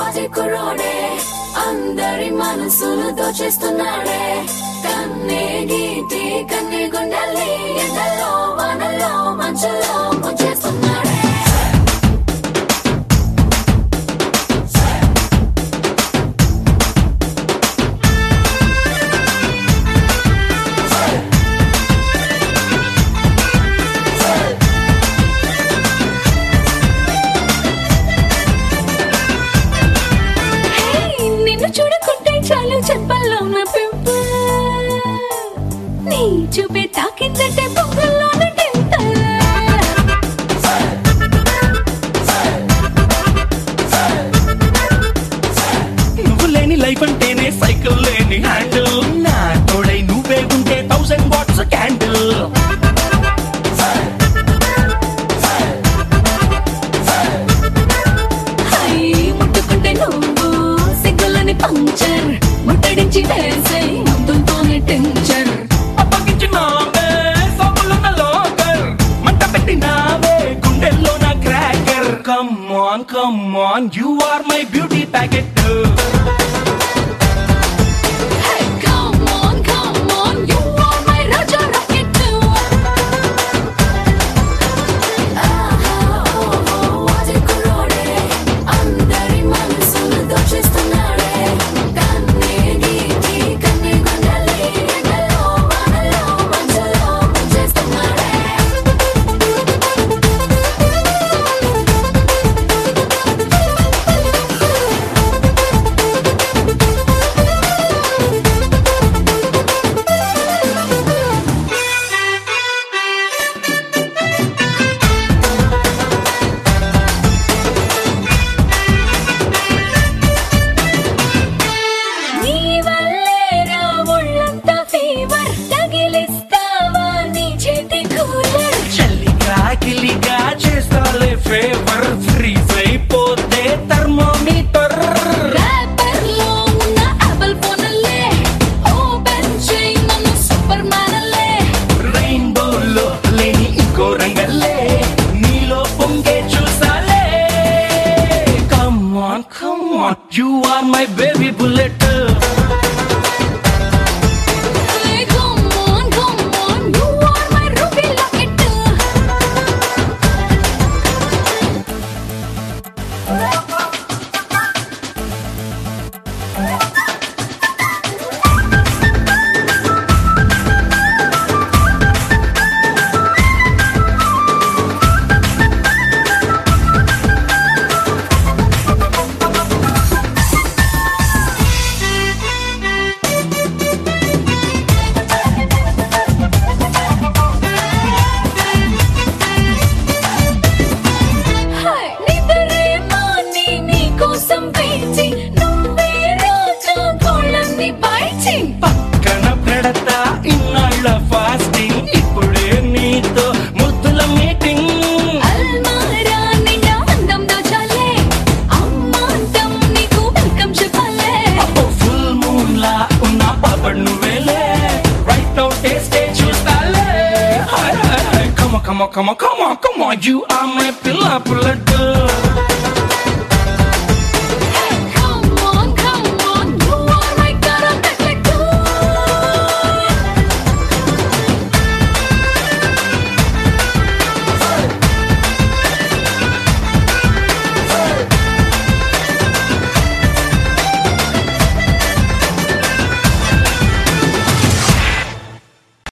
వాజి కుర్రోడే అందరి మనసులు దోచేస్తున్నాడే కన్నే గీటి కన్నే గుండెల్ని ఎండలో వానల్లో మంచులో ముంచేస్తున్నాడే హే, నిన్ను చూడకుంటే చాలు చెప్పల్లో నా పింపుల్ నీ చూపే తాకిందంటే పొగల్లోన టెంపల్ నువ్వు లేని లైఫ్ అంటేనే సైకిల్ లేని హ్యాండిల్ నా తోడై నువ్వే ఉంటే థౌసండ్ వాట్స్ క్యాండిల్ హై ముట్టుకుంటే నువ్వు సిగ్గులని పంచర్ ముట్టడించి వేసే మందులతోనే టెన్షన్ అప్పగించినావే సబ్బులున్న లోకర్ మంట పెట్టినావే గుండెల్లో నా cracker come on come on you are my beauty packet Hey, come on, come on, you are my Raja Rocket too. ఆహా, ఓహో, వాజి కుర్రోడే, అందరి మనసులు దోచేస్తున్నాడే. కన్నే గీటి, కన్నే గుండెల్ని ఎండలో, వానలో, మంచులో ముంచేస్తున్నాడే. నీ వల్లేరా ఒళ్ళంతా ఫీవర్ తగిలిస్తావా నీ చేతి కూలర్ చల్లిగా గిల్లిగా చేస్తాలే ఫేవర్ ఫ్రీజ్ అయిపోతే థర్మోమీటర్ ర్యాపర్లో ఉన్న యాపిల్ ఫోన్లే ఓపెన్ చేయి నన్ను సూపర్ మ్యాన్లే రెయిన్బోలో లేని ఇంకో రంగల్లే నీలో పొంగే చూసాలే come on come on you are my baby bullet Come on, come on, you are my ruby locket. Hi నిద్రేమో నీ నీ కోసం వేచి నువ్వే రోజు కోళ్ళని పైచి పక్కన పెడతా ఇన్నాళ్ళ ఫాస్టింగ్ ఇప్పుడే నీతో ముద్దుల మీటింగ్ అల్మారా నిండా అందం దోచాలే అమ్మాంతం నీకు వెల్కమ్ చెప్పాలే ఫుల్ మూన్ లా ఉన్న పాపడ్ నువ్వేలే రైట్ నౌ టేస్టే చూస్తాలే కమ కమ కమ కమ కమ యు ఆర్ మై పిల్ల పుల్లట్